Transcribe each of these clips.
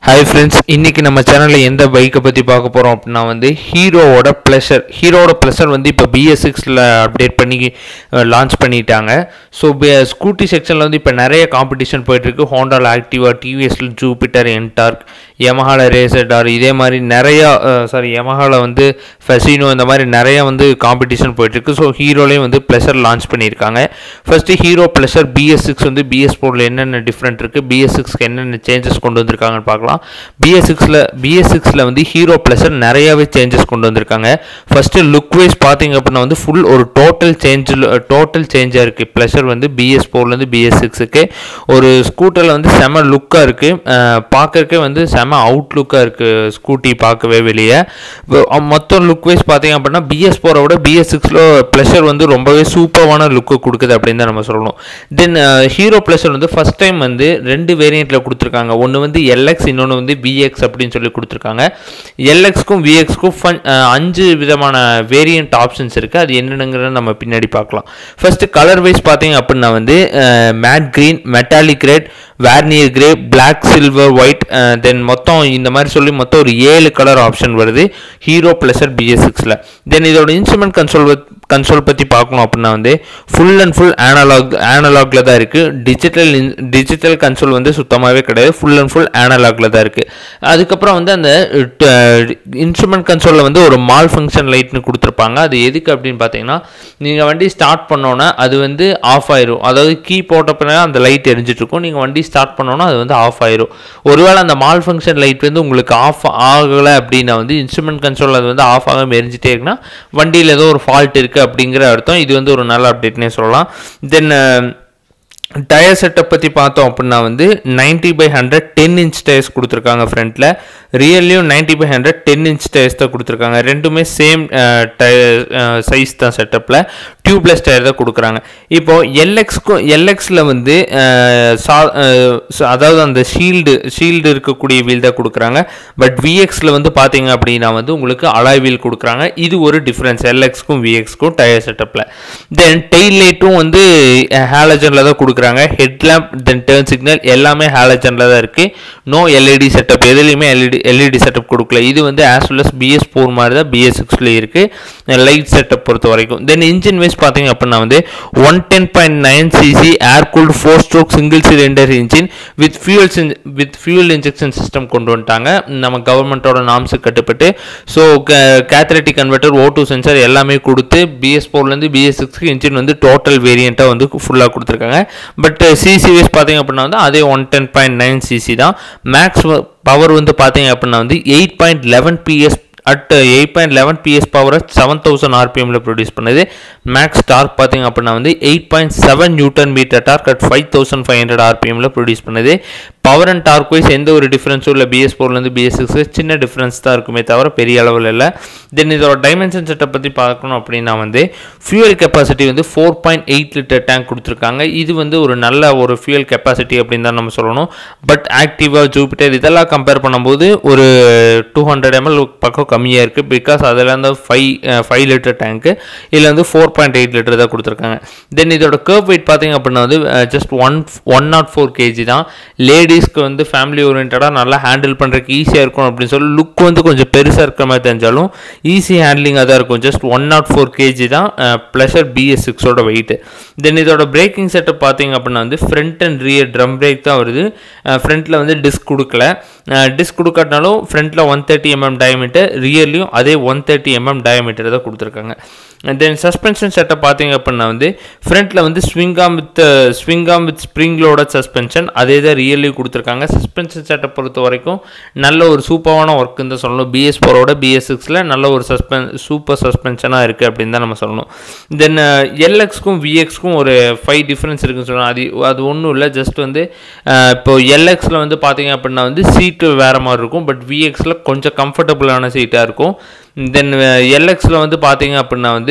hi friends இன்றைக்கி நம்ம சேனலில் எந்த பைக்கை பற்றி பார்க்க போகிறோம் அப்படின்னா வந்து ஹீரோவோட ப்ளஷர் ஹீரோவோட ப்ளஷர் வந்து இப்போ பிஎஸ் சிக்ஸில் அப்டேட் பண்ணி லான்ச் பண்ணிட்டாங்க ஸோ ஸ்கூட்டி செக்ஷனில் வந்து இப்போ நிறைய காம்படிஷன் போயிட்டுருக்கு ஹோண்டாவில் ஆக்டிவா டிவிஎஸ்ல ஜூபிட்டர் என்டார்க் யமஹாவில் ரேசர்டார் இதே மாதிரி நிறையா சாரி யமஹாவில் வந்து ஃபெசினோ இந்த மாதிரி நிறையா வந்து காம்படிஷன் போயிட்டுருக்கு ஸோ ஹீரோலையும் வந்து ப்ளஷர் லான்ச் பண்ணியிருக்காங்க first Hero Pleasure BS six வந்து பிஎஸ் ஃபோரில் என்னென்ன டிஃப்ரெண்ட் இருக்குது பிஎஸ் சிக்ஸ்க்கு என்னென்ன சேஞ்சஸ் கொண்டு வந்திருக்காங்கன்னு பார்க்கலாம் பிஎஸ் சிக்ஸில் பிஎஸ் சிக்ஸில் வந்து ஹீரோ ப்ளஸர் நிறையாவே சேஞ்சஸ் கொண்டு வந்திருக்காங்க ஃபஸ்ட்டு லுக் வைஸ் பார்த்தீங்க அப்படின்னா வந்து ஃபுல் ஒரு டோட்டல் சேஞ்ச் டோட்டல் சேஞ்சாக இருக்குது ப்ளஷர் வந்து பிஎஸ் ஃபோர்லேருந்து பிஎஸ் சிக்ஸுக்கு ஒரு ஸ்கூட்டரில் வந்து செம லுக்காக இருக்குது பார்க்கறக்கே வந்து செம அவுட் லுக்காக இருக்குது ஸ்கூட்டி பார்க்கவே வெளியே மொத்தம் லுக் வைஸ் பார்த்தீங்க அப்படின்னா பிஎஸ் ஃபோரை விட பிஎஸ் சிக்ஸில் ப்ளஷர் வந்து ரொம்பவே சூப்பரான லுக்கு கொடுக்குது அப்படின்னு தான் நம்ம சொல்லணும் தென் ஹீரோ ப்ளஷர் வந்து ஃபஸ்ட் டைம் வந்து ரெண்டு வேரியண்ட்டில் கொடுத்துருக்காங்க ஒன்று வந்து எல்எக்ஸ் இன்னொன்று வந்து விஎக்ஸ் அப்படின்னு சொல்லி கொடுத்துருக்காங்க எல்எக்ஸ்க்கும் விஎக்ஸ்க்கும் ஃபன் அஞ்சு விதமான வேரியண்ட் ஆப்ஷன்ஸ் இருக்குது அது என்னென்னங்கிறத நம்ம பின்னாடி பார்க்கலாம் ஃபஸ்ட்டு கலர் வைஸ் பார்த்தீங்க அப்படின்னா வந்து மேட் க்ரீன் மெட்டாலிக் ரெட் வேர்னியர் grey black silver white then மொத்தம் இந்த மாதிரி சொல்லி மொத்தம் ஒரு ஏழு கலர் ஆப்ஷன் வருது ஹீரோ ப்ளஸர் பிஎஸ் சிக்ஸில் தென் இதோட இன்ஸ்ட்ருமெண்ட் கன்சோல் கன்சோல் பற்றி பார்க்கணும் அப்படின்னா வந்து ஃபுல் அண்ட் ஃபுல் ஆனலாக் ஆனலாகில் தான் இருக்குது டிஜிட்டல் டிஜிட்டல் கன்சோல் வந்து சுத்தமாகவே கிடையாது ஃபுல் அண்ட் ஃபுல் ஆனலாகில் தான் இருக்குது அதுக்கப்புறம் வந்து அந்த இன்ஸ்ட்ருமெண்ட் கன்சோலில் வந்து ஒரு மால் ஃபங்க்ஷன் லைட்னு கொடுத்துருப்பாங்க அது எதுக்கு அப்படின்னு பார்த்தீங்கன்னா நீங்கள் வண்டி ஸ்டார்ட் பண்ணோன்னா அது வந்து ஆஃப் ஆயிரும் அதாவது கீ போட்ட பிறகு அந்த லைட் எரிஞ்சிட்ருக்கும் நீங்கள் வண்டி ஸ்டார்ட் பண்ணோன்னா அது வந்து ஆஃப் ஆயிரும் ஒருவேளை அந்த மால் ஃபங்க்ஷன் லைட் வந்து உங்களுக்கு ஆஃப் ஆகலை அப்படின்னா வந்து இன்ஸ்ட்ருமெண்ட் கன்சோல் அது வந்து ஆஃப் ஆகாமல் எரிஞ்சிட்டே இருக்குன்னா வண்டியில் ஏதோ ஒரு ஃபால்ட் இருக்குது அப்படிங்கிற அர்த்தம் இது வந்து ஒரு நல்ல அப்டேட்னே சொல்லலாம் தென் டயர் செட்டப் பற்றி பார்த்தோம் அப்படின்னா வந்து ninety by hundred ten inch tyres கொடுத்துருக்காங்க ஃப்ரண்ட்டில் ரியல்லையும் ninety by hundred ten inch tyres தான் கொடுத்துருக்காங்க ரெண்டுமே சேம் டயர் சைஸ் தான் செட்டப்பில் டியூப்லெஸ் டயர் தான் கொடுக்குறாங்க இப்போது எல்எக்ஸ்க்கும் எல்எக்ஸில் வந்து சா அதாவது அந்த ஷீல்டு ஷீல்டு இருக்கக்கூடிய வீல் தான் கொடுக்குறாங்க பட் விஎக்ஸில் வந்து பார்த்தீங்க அப்படின்னா வந்து உங்களுக்கு அலாய் வீல் கொடுக்குறாங்க இது ஒரு டிஃப்ரென்ஸ் எல்எக்ஸ்க்கும் விஎக்ஸ்க்கும் டயர் செட்டப்பில் தென் டெய்ல் லைட்டும் வந்து ஹேலஜனில் தான் கொடுக்குறாங்க head lamp then turn signal எல்லாமே ஹேலஜனில் தான் இருக்குது நோ எல்இடி செட்டப் எதுலேயுமே எல்இடி எல்இடி செட்டப் கொடுக்கல இது வந்து as well as BS four மாதிரி தான் பிஎஸ் சிக்ஸ்லேயே இருக்குது லைட் செட்டப் பொறுத்த வரைக்கும் தென் இன்ஜின் வைஸ் பார்த்தீங்க அப்படின்னா வந்து one ten point nine CC air cooled four stroke single cylinder engine with fuels with fuel injection system கொண்டு வந்துட்டாங்க நம்ம கவர்மெண்ட்டோட நாம்ஸுக்கு கட்டுப்பட்டு so catalytic converter O two sensor எல்லாமே கொடுத்து பிஎஸ் ஃபோர்லேருந்து பிஎஸ் சிக்ஸ்க்கு இன்ஜின் வந்து டோட்டல் வேரியண்ட்டாக வந்து ஃபுல்லாக கொடுத்துருக்காங்க பட் சிசி வைஸ் பார்த்தீங்க அப்படின்னா வந்து அதே one ten point nine CC தான் மேக்ஸ் பவர் வந்து பார்த்தீங்க அப்படின்னா வந்து eight point eleven PS at eight point eleven PS பவரை செவன் தௌசண்ட் ஆர்பிஎம்மில் ப்ரொடியூஸ் பண்ணுது மேக்ஸ் டார்க் பார்த்தீங்க அப்படின்னா வந்து eight point seven newton metre torque at five thousand five hundred ஆர்பிஎம்மில் ப்ரொடியூஸ் பண்ணுது பவர் அண்ட் டார்க் வைஸ் எந்த ஒரு டிஃப்ரென்ஸும் இல்லை பிஎஸ் ஃபோர்லேருந்து பிஎஸ் சிக்ஸ் சின்ன டிஃப்ரென்ஸ் தான் இருக்குமே தவிர பெரிய அளவில் இல்லை தென் இதோட டைமென்ஷன் செட்டை பற்றி பார்க்கணும் அப்படின்னா வந்து ஃபியூயல் கெப்பாசிட்டி வந்து four point eight litre tank கொடுத்துருக்காங்க இது வந்து ஒரு நல்ல ஒரு ஃபியூயல் கெப்பாசிட்டி அப்படின்னு தான் நம்ம சொல்லணும் பட் ஆக்டிவா ஜூபிட்டர் இதெல்லாம் கம்பேர் பண்ணும்போது ஒரு டூ ஹண்ட்ரட் எம்எல் பக்கம் கம்மியாக இருக்குது பிகாஸ் அதில் வந்து ஃபைவ் ஃபைவ் லிட்டர் டேங்க்கு இதில் வந்து ஃபோர் பாயிண்ட் எயிட் லிட்டர் தான் கொடுத்துருக்காங்க தென் இதோட கர்வ் வெயிட் பார்த்தீங்க அப்படின்னா வந்து just one one naught four KG தான் லேடிஸ்க்கு வந்து ஃபேமிலி ஓரியன்டாக நல்லா ஹேண்டில் பண்ணுறதுக்கு ஈஸியாக இருக்கும் அப்படின்னு சொல்லி லுக் வந்து கொஞ்சம் பெருசாக இருக்கிற மாதிரி தெரிஞ்சாலும் ஈஸி ஹேண்ட்லிங்காக தான் இருக்கும் just one naught four KG தான் ப்ளஷர் பிஎஸ் சிக்ஸோட வெயிட்டு தென் இதோட பிரேக்கிங் செட்டப் பார்த்தீங்க அப்படின்னா வந்து front and rear drum brake தான் வருது ஃப்ரண்ட்டில் வந்து டிஸ்க் கொடுக்கல டிஸ்க் கொடுக்காட்டினாலும் ஃப்ரண்ட்டில் ஒன் தேர்ட்டி எம்எம் டயமீட்டர் ரியர்லையும் அதே ஒன் தேர்ட்டி எம்எம் டயமீட்டர் தான் கொடுத்துருக்காங்க தென் சஸ்பென்ஷன் செட்டப் பார்த்தீங்க அப்படின்னா வந்து ஃப்ரண்ட்டில் வந்து ஸ்விங்காம் வித் ஸ்விங்காம் வித் ஸ்ப்ரிங்களோட சஸ்பென்ஷன் அதே தான் ரியலி கொடுத்துருக்காங்க சஸ்பென்ஷன் செட்டப் பொறுத்த வரைக்கும் நல்ல ஒரு சூப்பரான ஒர்க்குன்னு தான் சொல்லணும் பிஎஸ் ஃபோரோட பிஎஸ் சிக்ஸில் நல்ல ஒரு சஸ்பென் சூப்பர் சஸ்பென்ஷனாக இருக்குது அப்படின்னு தான் நம்ம சொல்லணும் தென் எல்எக்ஸ்க்கும் விஎக்ஸ்க்கும் ஒரு ஃபைவ் டிஃப்ரென்ஸ் இருக்குன்னு சொல்லணும் அது அது ஒன்றும் இல்லை ஜஸ்ட் வந்து இப்போ எல்எக்ஸில் வந்து பார்த்தீங்க அப்படின்னா வந்து சீட்டு வேறு மாதிரி இருக்கும் பட் விஎக்ஸில் கொஞ்சம் கம்ஃபர்டபுளான சீட்டாக இருக்கும் தென் எல்எக்ஸில் வந்து பார்த்தீங்க அப்படின்னா வந்து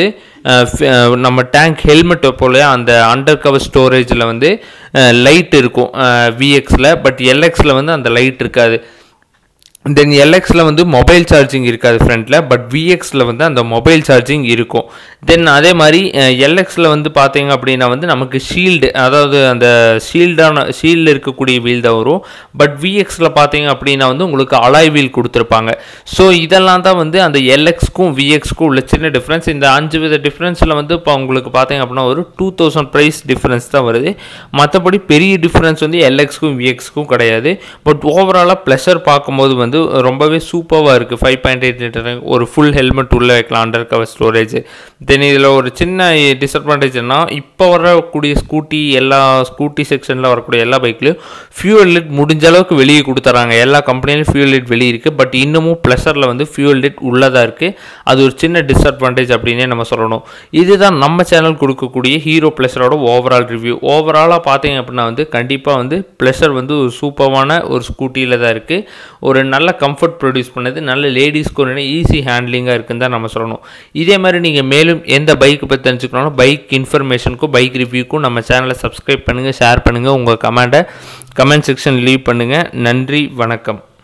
நம்ம டேங்க் ஹெல்மெட் போல அந்த அண்டர் கவர் ஸ்டோரேஜில் வந்து லைட் இருக்கும் விஎக்ஸில் பட் எல்எக்ஸில் வந்து அந்த லைட் இருக்காது தென் எல்எக்ஸில் வந்து மொபைல் சார்ஜிங் இருக்காது ஃப்ரண்ட்டில் பட் விஎக்ஸில் வந்து அந்த மொபைல் சார்ஜிங் இருக்கும் தென் அதே மாதிரி எல்எக்ஸில் வந்து பார்த்தீங்க அப்படின்னா வந்து நமக்கு ஷீல்டு அதாவது அந்த ஷீல்டான ஷீல்டு இருக்கக்கூடிய வீல் தான் வரும் பட் விஎக்ஸில் பார்த்தீங்க அப்படின்னா வந்து உங்களுக்கு அலாய் வீல் கொடுத்துருப்பாங்க ஸோ இதெல்லாம் தான் வந்து அந்த எல்எக்ஸ்க்கும் விஎக்ஸ்க்கும் உள்ள சின்ன டிஃப்ரென்ஸ் இந்த அஞ்சு வித டிஃப்ரென்ஸில் வந்து இப்போ உங்களுக்கு பார்த்தீங்க அப்படின்னா ஒரு டூ தௌசண்ட் ப்ரைஸ் டிஃப்ரென்ஸ் தான் வருது மற்றபடி பெரிய டிஃப்ரென்ஸ் வந்து எல்எக்ஸ்க்கும் விஎக்ஸ்க்கும் கிடையாது பட் ஓவராலாக ப்ளஷர் பார்க்கும்போது வந்து ரொம்பவே சூப்பராக இருக்குது ஃபைவ் பாயிண்ட் எயிட் லிட்டர் ஒரு ஃபுல் ஹெல்மெட் உள்ளே வைக்கலாம் அண்டர் கவர் ஸ்டோரேஜ் தென் இதில் ஒரு சின்ன டிஸ்அட்வான்டேஜ்னா இப்போ வரக்கூடிய ஸ்கூட்டி எல்லா ஸ்கூட்டி செக்ஷனில் வரக்கூடிய எல்லா பைக்லையும் ஃபியூல் லிட் முடிஞ்ச அளவுக்கு வெளியே கொடுத்துறாங்க எல்லா கம்பெனிலையும் ஃபியூல் லிட் வெளியே இருக்குது பட் இன்னமும் ப்ளஷரில் வந்து ஃபியூல் லிட் உள்ளதாக இருக்குது அது ஒரு சின்ன டிஸ்அட்வான்டேஜ் அப்படின்னே நம்ம சொல்லணும் இதுதான் நம்ம சேனல் கொடுக்கக்கூடிய ஹீரோ ப்ளஷரோட ஓவரால் ரிவ்யூ ஓவராலாக பார்த்தீங்க அப்படின்னா வந்து கண்டிப்பாக வந்து ப்ளஷர் வந்து ஒரு சூப்பரான ஒரு ஸ்கூட்டியில் தான் இருக்குது ஒரு நல்ல கம்ஃபர்ட் ப்ரொடியூஸ் பண்ணுது நல்ல லேடிஸ்க்கு ஒரு ஈஸி ஹேண்ட்லிங்காக இருக்குன்னு தான் நம்ம சொல்லணும் இதே மாதிரி நீங்கள் மேலும் எந்த பைக்கை பற்றி தெரிஞ்சுக்கணும் பைக் இன்ஃபர்மேஷனுக்கும் பைக் ரிவ்யூக்கும் நம்ம சேனலை சப்ஸ்கிரைப் பண்ணுங்கள் ஷேர் பண்ணுங்கள் உங்கள் கமெண்ட்டை கமெண்ட் செக்ஷன் லீவ் பண்ணுங்கள் நன்றி வணக்கம்